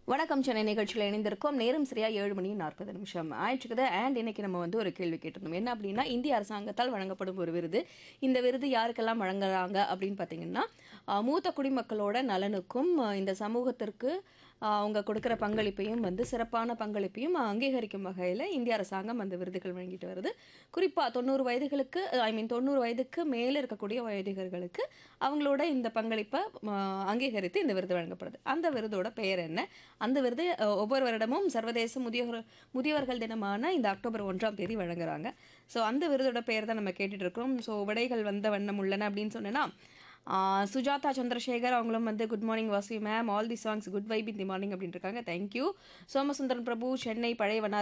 வணக்கம் சென்னை நிகழ்ச்சியில் இணைந்திருக்கோம் நேரம் சரியா ஏழு மணி நாற்பது நிமிஷம் ஆயிடுச்சுக்குது அண்ட் இன்னைக்கு நம்ம வந்து ஒரு கேள்வி கேட்டிருந்தோம் என்ன அப்படின்னா இந்திய அரசாங்கத்தால் வழங்கப்படும் ஒரு விருது இந்த விருது யாருக்கெல்லாம் வழங்குறாங்க அப்படின்னு பார்த்தீங்கன்னா ஆஹ், மூத்த குடிமக்களோட நலனுக்கும் ஆஹ், இந்த சமூகத்திற்கு ஆஹ், அவங்க கொடுக்குற பங்களிப்பையும் வந்து சிறப்பான பங்களிப்பையும் அங்கீகரிக்கும் வகையில் இந்திய அரசாங்கம் அந்த விருதுகள் வழங்கிட்டு வருது குறிப்பாக தொண்ணூறு வயதுகளுக்கு ஐ மீன் தொண்ணூறு வயதுக்கு மேலே இருக்கக்கூடிய வயதிகர்களுக்கு அவங்களோட இந்த பங்களிப்பை ஆஹ், அங்கீகரித்து இந்த விருது வழங்கப்படுது அந்த விருதோட பெயர் என்ன அந்த விருது அஹ், ஒவ்வொரு வருடமும் சர்வதேச முதியோர் முதியவர்கள் தினமான இந்த அக்டோபர் ஒன்றாம் தேதி வழங்குறாங்க ஸோ அந்த விருதோட பெயர் தான் நம்ம கேட்டுட்டு இருக்கோம் ஸோ விடைகள் வந்த வண்ணம் உள்ளன அப்படின்னு சொன்னேன்னா ஆஹ், சுஜாதா சந்திரசேகர் அவங்களும் வந்து குட் மார்னிங் வாசி ma'am all the songs good vibe in the morning அப்படின்னு இருக்காங்க தேங்க்யூ சோமசுந்தரன் பிரபு சென்னை பழைய